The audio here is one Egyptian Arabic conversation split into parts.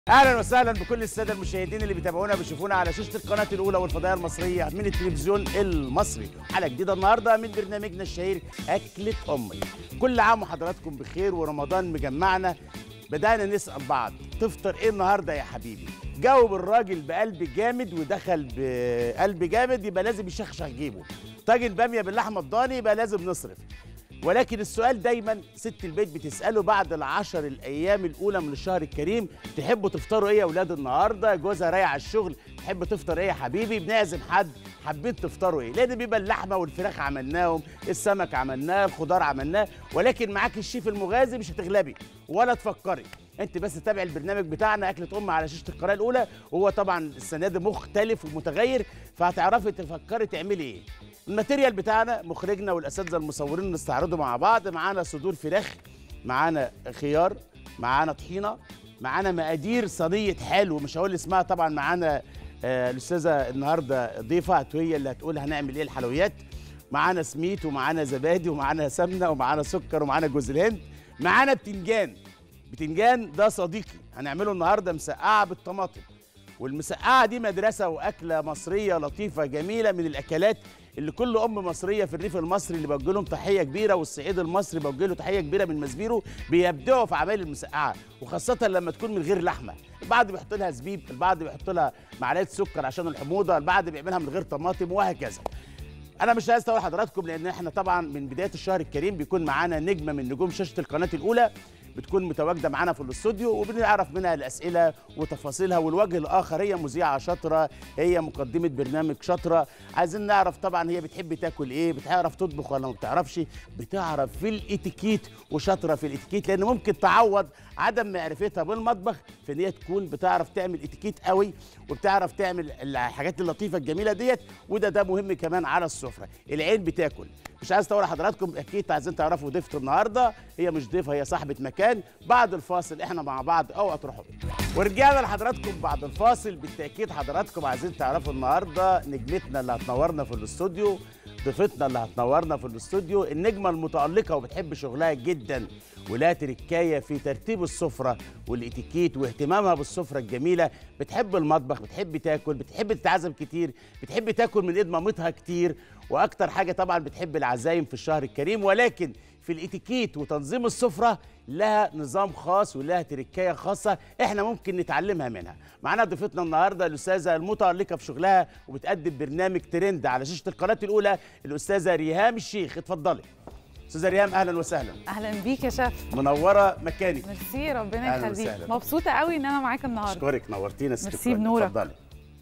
اهلا وسهلا بكل الساده المشاهدين اللي بيتابعونا بيشوفونا على شاشه القناه الاولى والفضائيه المصريه من التلفزيون المصري حلقه جديده النهارده من برنامجنا الشهير اكله امي كل عام وحضراتكم بخير ورمضان مجمعنا بدانا نسال بعض تفطر ايه النهارده يا حبيبي جاوب الراجل بقلب جامد ودخل بقلب جامد يبقى لازم يشخشخ جيبه طاجن باميه باللحمه الضاني يبقى لازم نصرف ولكن السؤال دايما ست البيت بتساله بعد العشر الايام الاولى من الشهر الكريم تحبوا تفطروا ايه يا اولاد النهارده جوزها رايح على الشغل تحب تفطر ايه يا حبيبي بنعزم حد حابين تفطروا ايه لان بيبقى اللحمه والفراخ عملناهم السمك عملناه الخضار عملناه ولكن معاك الشيف المغازي مش هتغلبي ولا تفكري انت بس تابع البرنامج بتاعنا اكله ام على شاشه القناه الاولى وهو طبعا السنه دي مختلف ومتغير فهتعرفي تفكري تعملي ايه الماتيريال بتاعنا مخرجنا والاساتذه المصورين نستعرضه مع بعض معانا صدور فراخ معانا خيار معانا طحينه معانا مقادير صينيه حلو مش هقول اسمها طبعا معانا آه الاستاذه النهارده ضيفه هي اللي هتقول هنعمل ايه الحلويات معانا سميت ومعانا زبادي ومعانا سمنه ومعانا سكر ومعانا جوز الهند معانا بتنجان بتنجان ده صديقي هنعمله النهارده مسقعه بالطماطم والمسقعه دي مدرسه واكله مصريه لطيفه جميله من الاكلات اللي كل ام مصريه في الريف المصري اللي بوجه لهم تحيه كبيره والصعيد المصري بوجه له تحيه كبيره من مسبيرو بيبدعوا في اعمال المسقعه وخاصه لما تكون من غير لحمه البعض بيحط لها زبيب البعض بيحط لها معلقه سكر عشان الحموضه البعض بيعملها من غير طماطم وهكذا انا مش عايز اطول حضراتكم لان احنا طبعا من بدايه الشهر الكريم بيكون معانا نجمه من نجوم شاشه القناه الاولى بتكون متواجده معانا في الاستوديو وبنعرف منها الاسئله وتفاصيلها والوجه الاخر هي مذيعه شاطره هي مقدمه برنامج شاطره عايزين نعرف طبعا هي بتحب تاكل ايه بتعرف تطبخ ولا ما بتعرفش بتعرف في الاتيكيت وشاطره في الاتيكيت لان ممكن تعوض عدم معرفتها بالمطبخ في ان هي تكون بتعرف تعمل اتيكيت قوي وبتعرف تعمل الحاجات اللطيفه الجميله ديت وده ده مهم كمان على السفره العين بتاكل مش عايز اطول حضراتكم اكيد عايزين تعرفوا ضيفه النهارده هي مش ضيفه هي صاحبه مكان بعد الفاصل احنا مع بعض اوعى تروحوا ورجعنا لحضراتكم بعد الفاصل بالتاكيد حضراتكم عايزين تعرفوا النهارده نجمتنا اللي هتنورنا في الاستوديو ضيفتنا اللي هتنورنا في الاستوديو النجمه المتالقه وبتحب شغلها جدا ولها تركايه في ترتيب السفره والاتيكيت واهتمامها بالسفره الجميله بتحب المطبخ بتحب تاكل بتحب تتعزم كتير بتحب تاكل من ايد مامتها كتير واكتر حاجه طبعا بتحب العزايم في الشهر الكريم ولكن في الاتيكيت وتنظيم السفره لها نظام خاص ولها تركايه خاصه احنا ممكن نتعلمها منها معانا ضيفتنا النهارده الاستاذه المتالقه في شغلها وبتقدم برنامج ترند على شاشه القناه الاولى الاستاذه ريهام الشيخ اتفضلي استاذه ريهام اهلا وسهلا اهلا بيك يا شيف منوره مكانك ميرسي ربنا أهلاً يخليك وسهلاً. مبسوطه قوي ان انا معاك النهارده اشكرك نورتينا ست ميرسي الكل. بنورك. اتفضلي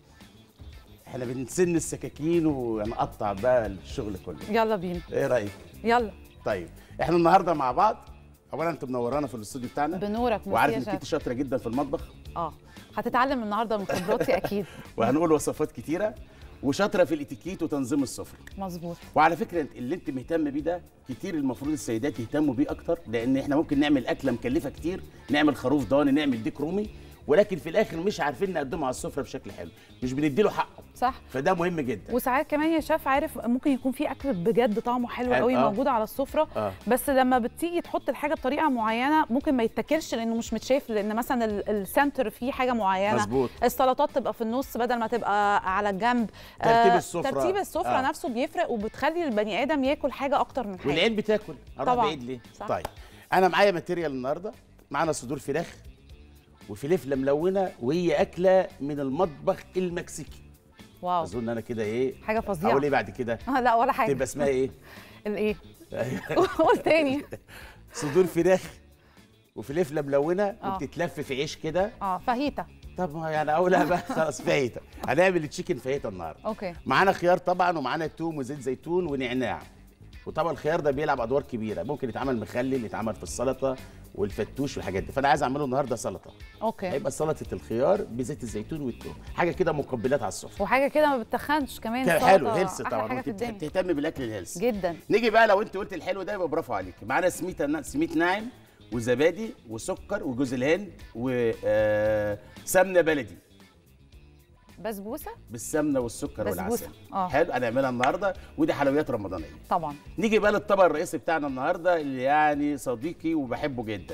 احنا بنسن السكاكين ونقطع بقى الشغل كله يلا بينا ايه رايك يلا طيب احنا النهارده مع بعض اولا انت منورانا في الاستوديو بتاعنا بنورك ميرسي وعارف يا انك انت شيف شاطره جدا في المطبخ اه هتتعلم النهارده من خبراتي اكيد وهنقول وصفات كتيره وشاطره في الاتيكيت وتنظيم السفره مظبوط وعلى فكره انت- اللي انت مهتم بيه ده كتير المفروض السيدات يهتموا بيه اكتر لان احنا ممكن نعمل اكله مكلفه كتير نعمل خروف ضاني نعمل ديك رومي ولكن في الاخر مش عارفين نقدمه على السفره بشكل حلو مش بنديله حقه صح فده مهم جدا وساعات كمان يا شيف عارف ممكن يكون في اكل بجد طعمه حلو حلو، قوي آه. موجود على السفره اه بس لما بتيجي تحط الحاجه بطريقه معينه ممكن ما يتاكلش لانه مش متشاف لان مثلا ال- السنتر فيه حاجه معينه مظبوط السلطات تبقى في النص بدل ما تبقى على الجنب ترتيب آه، السفرة. ترتيب السفره آه. آه. نفسه بيفرق وبتخلي البني ادم ياكل حاجه اكتر من حاجه والعين بتاكل اروح طبعاً. بعيد ليه صح. طيب انا معايا ماتيريال النهارده معانا صدور فراخ وفلفله ملونه وهي اكله من المطبخ المكسيكي واو اظن انا كده ايه حاجه فظيعه اقول ايه بعد كده آه لا ولا حاجه تبقى اسمها ايه الايه قول تاني صدور فراخ وفلفله ملونه آه. وبتتلف في عيش كده اه فاهيتا طب ما يعني اقولها بقى خلاص فايته هنعمل تشيكن فايته النهارده اوكي معانا خيار طبعا ومعانا توم وزيت زيتون ونعناع وطبعا الخيار ده بيلعب ادوار كبيره ممكن يتعمل مخلل يتعمل في السلطه والفتوش والحاجات دي فانا عايز اعمله النهارده سلطه اوكي هيبقى سلطه الخيار بزيت الزيتون والثوم حاجه كده مقبلات على السفره وحاجه كده ما بتخنش كمان كان السلطة حلو هيلث أحلى طبعا حاجه وانت في الدنيا تهتم بالاكل الهيلث جدا نيجي بقى لو انت قلت الحلو ده يبقى برافو عليك معانا سميت سميت ناعم وزبادي وسكر وجوز الهند وسمنه بلدي بسبوسه بالسمنه والسكر بسبوسة. والعسل اه حلو هنعملها النهارده ودي حلويات رمضانيه طبعا نيجي بقى للطبق الرئيسي بتاعنا النهارده اللي يعني صديقي وبحبه جدا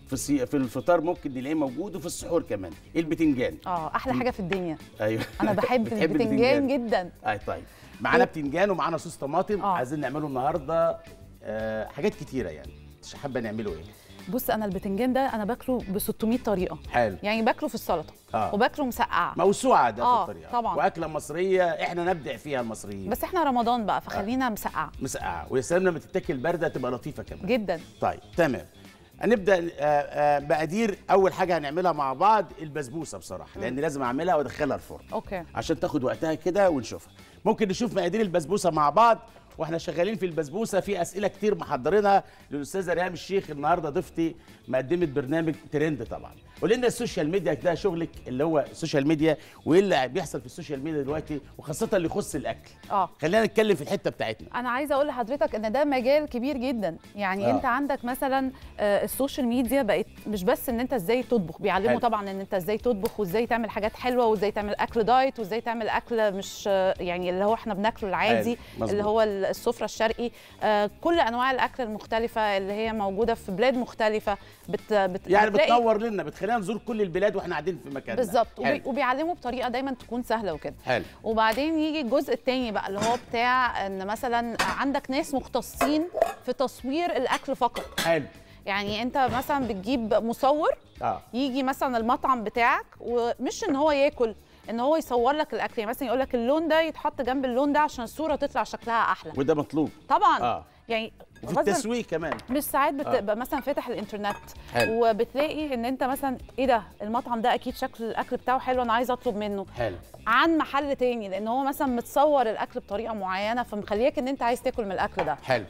في السي... في الفطار ممكن نلاقيه موجود وفي السحور كمان البتنجان اه احلى حاجه في الدنيا ايوه انا بحب بتحب البتنجان جدا اي طيب معانا بتنجان ومعانا صوص طماطم آه. عايزين نعمله النهارده آه حاجات كتيره يعني مش حابه نعمله ايه بص انا البتنجان ده انا باكله ب 600 طريقه حلو يعني باكله في السلطه آه. وباكله مسقعه موسوعه ده آه، في الطريقه طبعاً. واكله مصريه احنا نبدع فيها المصريين بس احنا رمضان بقى فخلينا مسقعه مسقعه ويا سلام لما تتاكل بارده تبقى لطيفه كمان جدا طيب تمام هنبدا آه، آه، مقادير اول حاجه هنعملها مع بعض البسبوسه بصراحه لان لازم اعملها وادخلها الفرن اوكي عشان تاخد وقتها كده ونشوفها ممكن نشوف مقادير البسبوسه مع بعض واحنا شغالين في البسبوسه في اسئله كتير محضرينها للاستاذه ريهام الشيخ النهارده ضيفتي مقدمه برنامج ترند طبعا قول لنا السوشيال ميديا ده شغلك اللي هو السوشيال ميديا وايه اللي بيحصل في السوشيال ميديا دلوقتي وخاصه اللي يخص الاكل اه خلينا نتكلم في الحته بتاعتنا انا عايزه اقول لحضرتك ان ده مجال كبير جدا يعني آه. آه. انت عندك مثلا آه، السوشيال ميديا بقت مش بس ان انت ازاي تطبخ بيعلموا حلو. طبعا ان انت ازاي تطبخ وازاي تعمل حاجات حلوه وازاي تعمل اكل دايت وازاي تعمل اكل مش آه، يعني اللي هو احنا بناكله العادي حلو. مظبوط. اللي هو السفره الشرقي آه، كل انواع الاكل المختلفه اللي هي موجوده في بلاد مختلفه بت بت يعني بتلاقي- بتنور لنا بتخلينا نزور كل البلاد واحنا قاعدين في مكاننا بالظبط وبي- حلو وبيعلموا بطريقه دايما تكون سهله وكده حلو وبعدين يجي الجزء التاني بقى اللي هو بتاع ان مثلا عندك ناس مختصين في تصوير الاكل فقط حلو يعني انت مثلا بتجيب مصور اه يجي مثلا المطعم بتاعك ومش ان هو ياكل ان هو يصور لك الاكل يعني مثلا يقول لك اللون ده يتحط جنب اللون ده عشان الصوره تطلع شكلها احلى وده مطلوب طبعا اه يعني وفي غصباً- التسويق كمان مش ساعات بتبقى مثلا فاتح الانترنت حلو. وبتلاقي ان انت مثلا ايه ده المطعم ده اكيد شكل الاكل بتاعه حلو انا عايزه اطلب منه حلو عن محل تاني لان هو مثلا متصور الاكل بطريقه معينه فمخليك ان انت عايز تاكل من الاكل ده حلو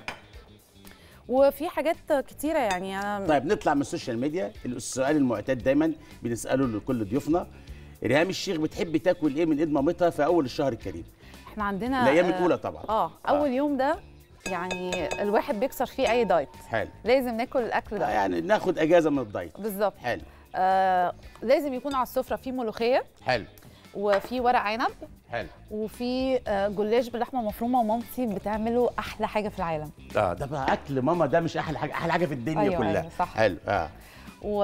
وفي حاجات كتيره يعني انا طيب نطلع من السوشيال ميديا السؤال المعتاد دايما بنساله لكل ضيوفنا ريهام الشيخ بتحب تاكل ايه من ايد مامتها في اول الشهر الكريم احنا عندنا الايام آه، الاولى طبعا اه اول يوم ده يعني الواحد بيكسر فيه اي دايت حلو لازم ناكل الاكل لا ده يعني ناخد اجازه من الدايت بالظبط حلو آه لازم يكون على السفره في ملوخيه حلو وفي ورق عنب حلو وفي آه جلاش باللحمه المفرومه ومامتي بتعمله احلى حاجه في العالم اه ده بقى اكل ماما ده مش احلى حاجه احلى حاجه في الدنيا أيوة، كلها أيوة، صح. حلو اه و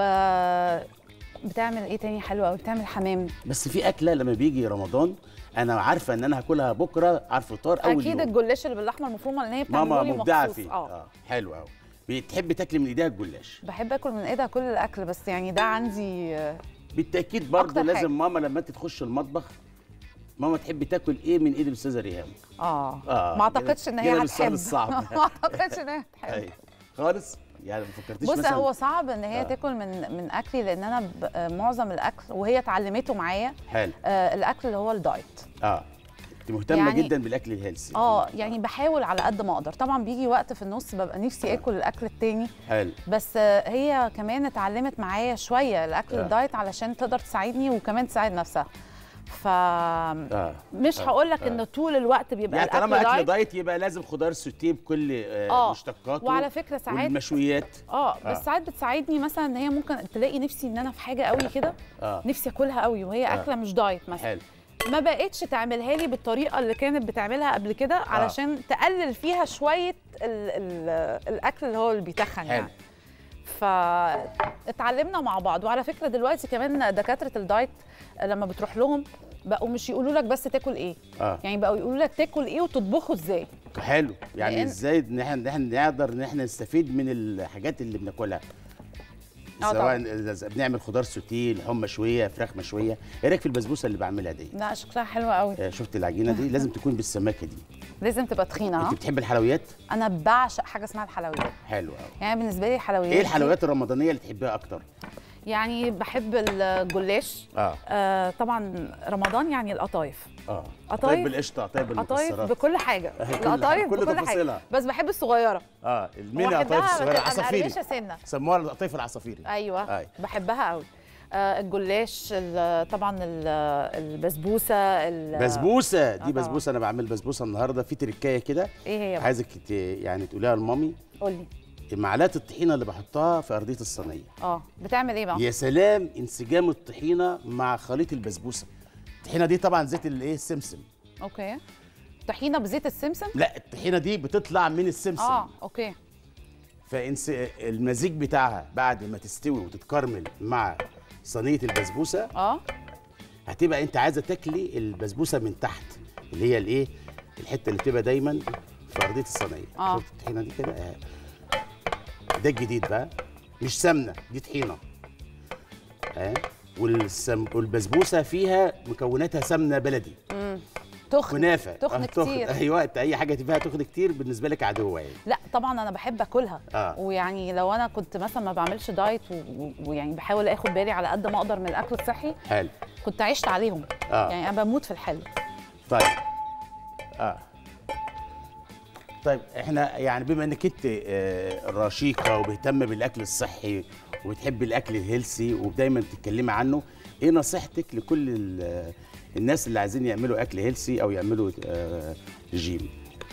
بتعمل ايه تاني حلو قوي بتعمل حمام بس في اكله لما بيجي رمضان انا عارفه ان انا هاكلها بكره على الفطار اول اكيد يوم الجلاش اللي باللحمه المفرومه لان هي بتعمله ماما لي مبدعه مخصوص فيه اه اه حلو قوي بتحب تاكلي من ايديها الجلاش بحب اكل من ايدها كل الاكل بس يعني ده عندي آه، بالتاكيد برضه أكتر لازم حاجة. ماما لما انت تخش المطبخ ماما تحب تاكل ايه من ايد الاستاذه ريهام اه, آه، ما اعتقدش ان هي جينا للسؤال هتحب الصعب. ما اعتقدش ان هي هتحب اي خالص يعني ما فكرتيش بص مثلا هو صعب ان هي آه. آه. تاكل من من اكلي لان انا ب- آه، معظم الاكل وهي اتعلمته معايا حلو آه الاكل اللي هو الدايت اه انت مهتمه يعني- جدا بالاكل الهيلثي اه يعني بحاول على قد ما اقدر طبعا بيجي وقت في النص ببقى نفسي اكل الاكل التاني حلو بس آه، هي كمان اتعلمت معايا شويه الاكل آه. الدايت علشان تقدر تساعدني وكمان تساعد نفسها ف اه مش هقول لك ان طول الوقت بيبقى يعني الاكل طالما اكل دايت دايت يبقى لازم خضار سوتيه بكل آه آه. مشتقاته وعلى فكره ساعات والمشويات اه آه. بس ساعات بتساعدني مثلا ان هي ممكن تلاقي نفسي ان انا في حاجه قوي كده اه نفسي اكلها قوي وهي اكله مش دايت مثلا حلو ما بقتش تعملها لي بالطريقه اللي كانت بتعملها قبل كده علشان تقلل فيها شويه ال ال الاكل اللي هو اللي بيتخن حلو. يعني فاتعلمنا مع بعض وعلى فكره دلوقتي كمان دكاتره الدايت لما بتروح لهم بقوا مش يقولوا لك بس تاكل ايه اه يعني بقوا يقولوا لك تاكل ايه وتطبخه ازاي حلو يعني لأن- ازاي ان احنا إن إحنا نقدر ان احنا نستفيد من الحاجات اللي بناكلها آه سواء طبعاً. إذا بنعمل خضار سوتيه لحوم مشويه فراخ مشويه ايه رايك في البسبوسه اللي بعملها دي لا شكلها حلوه قوي آه، شفت العجينه دي لازم تكون بالسماكه دي لازم تبقى تخينه انت ها بتحب الحلويات انا بعشق حاجه اسمها الحلويات حلو قوي يعني بالنسبه لي الحلويات ايه دي- الحلويات الرمضانيه اللي تحبها اكتر يعني بحب الجلاش اه آه طبعا رمضان يعني القطايف اه قطايف- قطايف بالقشطه قطايف قطايف بالمكسرات بكل حاجه كل- القطايف كل بكل تفاصيلها. حاجه بس بحب الصغيره اه الميني وأحبها قطايف الصغيره بتبقى عصافيري مقرمشة سنه سموها القطايف العصافيري ايوه أي. بحبها قوي آه الجلاش ال- طبعا ال- البسبوسه ال- بسبوسه طبعاً. دي بسبوسه انا بعمل بسبوسه النهارده في تركايه كده ايه هي بقى؟ عايزك ت- يعني تقوليها لمامي قولي معلقه الطحينه اللي بحطها في ارضيه الصينيه اه بتعمل ايه بقى يا سلام انسجام الطحينه مع خليط البسبوسه الطحينه دي طبعا زيت الايه السمسم اوكي طحينه بزيت السمسم لا الطحينه دي بتطلع من السمسم اه اوكي فانس المزيج بتاعها بعد ما تستوي وتتكرمل مع صينيه البسبوسه اه هتبقى انت عايزه تاكلي البسبوسه من تحت اللي هي الايه الحته اللي بتبقى دايما في ارضيه الصينيه آه. شفت الطحينه دي كده آه. ده الجديد بقى مش سمنه دي طحينه اه والسم... والبسبوسه فيها مكوناتها سمنه بلدي تخن كنافه تخن آه، كتير ايوه انت اي حاجه فيها تخن كتير بالنسبه لك عدوه يعني لا طبعا انا بحب اكلها آه. ويعني لو انا كنت مثلا ما بعملش دايت و- و- ويعني بحاول اخد بالي على قد ما اقدر من الاكل الصحي حلو كنت عشت عليهم آه. يعني انا بموت في الحلو طيب اه طيب احنا يعني بما انك انت آه، رشيقه وبهتم بالاكل الصحي وبتحب الاكل الهيلسي ودايما تتكلمي عنه ايه نصيحتك لكل ال- الناس اللي عايزين يعملوا اكل هيلسي او يعملوا آه، رجيم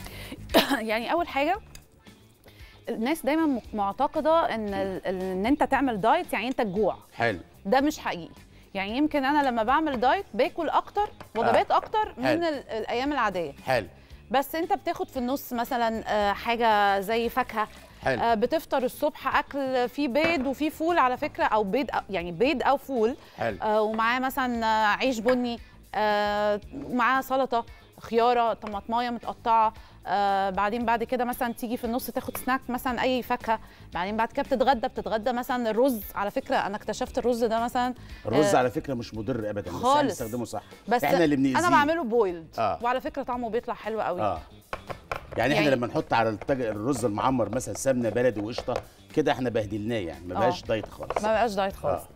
يعني اول حاجه الناس دايما م- معتقده ان ال- ان انت تعمل دايت يعني انت تجوع حلو ده مش حقيقي يعني يمكن انا لما بعمل دايت باكل اكتر وجبات اكتر من حلو. ال- الايام العاديه حلو بس انت بتاخد في النص مثلا آه، حاجه زي فاكهه حلو. آه، بتفطر الصبح اكل فيه بيض وفيه فول على فكره او بيض أو- يعني بيض او فول حلو. آه، ومعاه مثلا آه، عيش بني آه، ومعاه سلطه خياره طماطمايه متقطعه آه بعدين بعد كده مثلا تيجي في النص تاخد سناك مثلا اي فاكهه بعدين بعد كده بتتغدى بتتغدى مثلا الرز على فكره انا اكتشفت الرز ده مثلا الرز آه، على فكره مش مضر ابدا بس احنا خالص. نستخدمه صح بس احنا اللي بنأذيه انا بعمله بويلد آه. وعلى فكره طعمه بيطلع حلو قوي اه يعني احنا يعني- لما نحط على التج... الرز المعمر مثلا سمنه بلدي وقشطه كده احنا بهدلناه يعني ما آه. بقاش دايت خالص ما بقاش دايت خالص آه.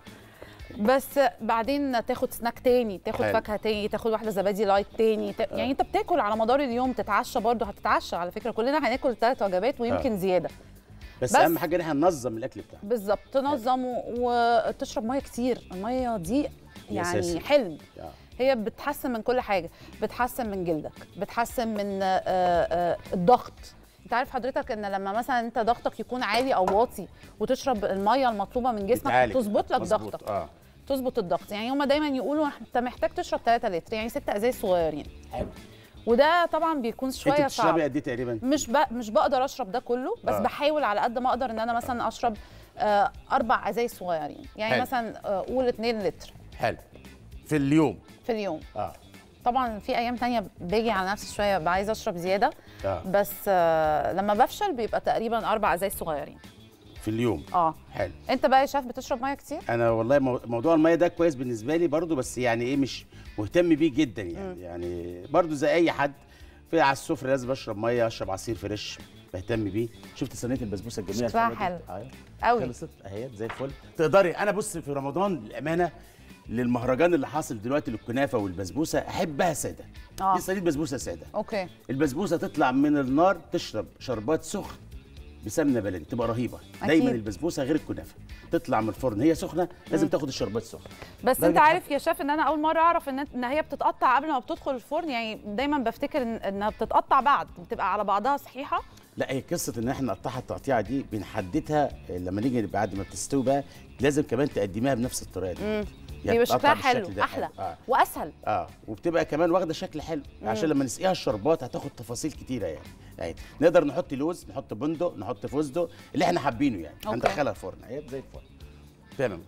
بس بعدين تاخد سناك تاني تاخد حلو. فاكهه تاني تاخد واحده زبادي لايت تاني ت... يعني انت بتاكل على مدار اليوم تتعشى برضه هتتعشى على فكره كلنا هناكل ثلاث وجبات ويمكن زياده بس, بس- اهم حاجه ان احنا ننظم الاكل بتاعنا بالظبط تنظم و- وتشرب ميه كتير الميه دي يعني أساسي. حلم آه. هي بتحسن من كل حاجه بتحسن من جلدك بتحسن من آه، آه، الضغط انت عارف حضرتك ان لما مثلا انت ضغطك يكون عالي او واطي وتشرب الميه المطلوبه من جسمك بتعالج. تظبط لك مظبوط. ضغطك اه تظبط الضغط يعني هما دايما يقولوا انت محتاج تشرب 3 لتر يعني 6 ازاز صغيرين حلو وده طبعا بيكون انت شويه بتشربي صعب قد ايه تقريبا مش ب... مش بقدر اشرب ده كله بس آه. آه. بحاول على قد ما اقدر ان انا مثلا اشرب آه اربع ازايز صغيرين يعني حلو. مثلا آه قول 2 لتر حلو في اليوم في اليوم اه طبعا في ايام تانية باجي على نفسي شويه ببقى عايزه اشرب زياده اه بس آه لما بفشل بيبقى تقريبا اربع ازايز صغيرين في اليوم اه حلو انت بقى يا شاف بتشرب ميه كتير انا والله مو- موضوع الميه ده كويس بالنسبه لي برضو بس يعني ايه مش مهتم بيه جدا يعني يعني برضو زي اي حد في على السفره لازم اشرب ميه اشرب عصير فريش بهتم بيه شفت صينيه البسبوسه الجميله شكلها الحلوة دي؟ حلو. أيوة. قوي خلصت اهي زي الفل تقدري انا بص في رمضان للامانه للمهرجان اللي حاصل دلوقتي للكنافه والبسبوسه احبها ساده آه. دي صينيه بسبوسه ساده اوكي البسبوسه تطلع من النار تشرب شربات سخن بسمنه بلدي تبقى رهيبه دايما أكيد. البسبوسه غير الكنافه تطلع من الفرن هي سخنه لازم تاخد الشربات سخن بس درجة انت عارف يا شاف ان انا اول مره اعرف ان ان هي بتتقطع قبل ما بتدخل الفرن يعني دايما بفتكر ان انها بتتقطع بعد بتبقى على بعضها صحيحه لا هي قصه ان احنا نقطعها التقطيعه دي بنحددها لما نيجي بعد ما بتستوي بقى لازم كمان تقدميها بنفس الطريقه دي يعني بيبقى بتقطع شكلها بالشكل حلو ده احلى اه واسهل اه وبتبقى كمان واخده شكل حلو عشان لما نسقيها الشربات هتاخد تفاصيل كتيره يعني يعني نقدر نحط لوز نحط بندق نحط فستق اللي احنا حابينه يعني أوكي. هندخلها الفرن هي زي الفل تمام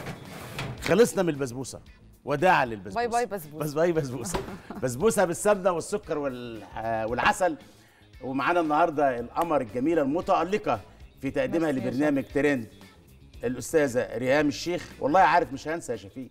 خلصنا من البسبوسه وداعا للبسبوسه باي باي بسبوسة. بس باي بسبوسه بسبوسه بالسمنه والسكر وال- آه، والعسل ومعانا النهارده القمر الجميله المتالقه في تقديمها ميرسي يا لبرنامج ترند الاستاذه ريهام الشيخ والله عارف مش هنسى يا شفيق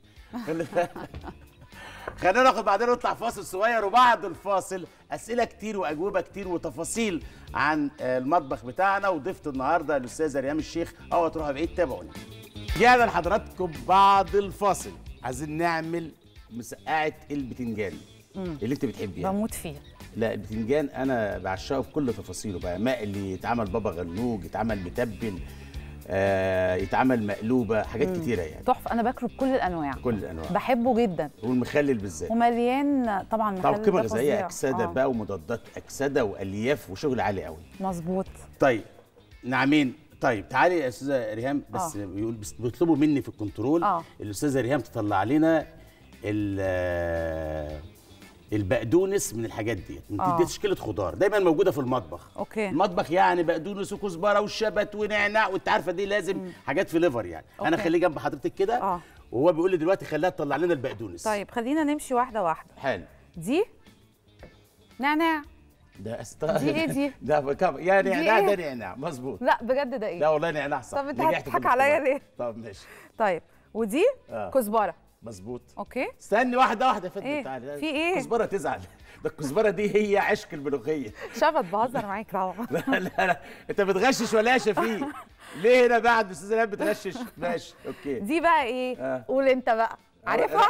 خلينا ناخد بعدين نطلع فاصل صغير وبعد الفاصل اسئله كتير واجوبه كتير وتفاصيل عن آه، المطبخ بتاعنا وضيفه النهارده الاستاذه ريهام الشيخ اوعى تروحوا بعيد تابعوني جانا لحضراتكم بعد الفاصل عايزين نعمل مسقعه البتنجان اللي انت بتحبيها بموت فيه لا البتنجان انا بعشقه بكل تفاصيله بقى مقلي يتعمل بابا غنوج يتعمل متبل آه يتعمل مقلوبه حاجات كتيره يعني تحفه انا باكله بكل الانواع كل الانواع بحبه جدا والمخلل بالذات ومليان طبعا طب مخلل قيمه ده غذائيه فظيع. اكسده آه، بقى ومضادات اكسده والياف وشغل عالي قوي مظبوط طيب نعمين طيب تعالي يا استاذه ريهام بس آه. بيقول بس بيطلبوا مني في الكنترول آه. الاستاذه ريهام تطلع لنا ال- البقدونس من الحاجات دي من آه. دي تشكيله خضار دايما موجوده في المطبخ اوكي المطبخ يعني بقدونس وكزبره والشبت ونعناع وانت عارفه دي لازم حاجات في ليفر يعني انا أوكي. خليه جنب حضرتك كده اه وهو بيقول لي دلوقتي خليها تطلع لنا البقدونس طيب خلينا نمشي واحده واحده حلو دي نعناع ده است... دي إيه دي؟ ده بكم... يا دي نعناع إيه؟ ده نعناع مظبوط لا بجد ده لا ايه والله نعناع صح طب انت نجحت هتضحك في عليا الاختبار. ليه؟ طب ماشي طيب ودي آه. كزبره مظبوط اوكي استني واحده واحده يا فندم إيه؟ تعالي في إيه؟ الكزبره تزعل ده الكزبره دي هي عشق الملوخيه شبت بهزر معاك طبعا لا لا لا انت بتغشش ولا يا شفيق ليه هنا بعد استاذ ايهاب بتغشش ماشي اوكي دي بقى ايه آه. قول انت بقى عارفها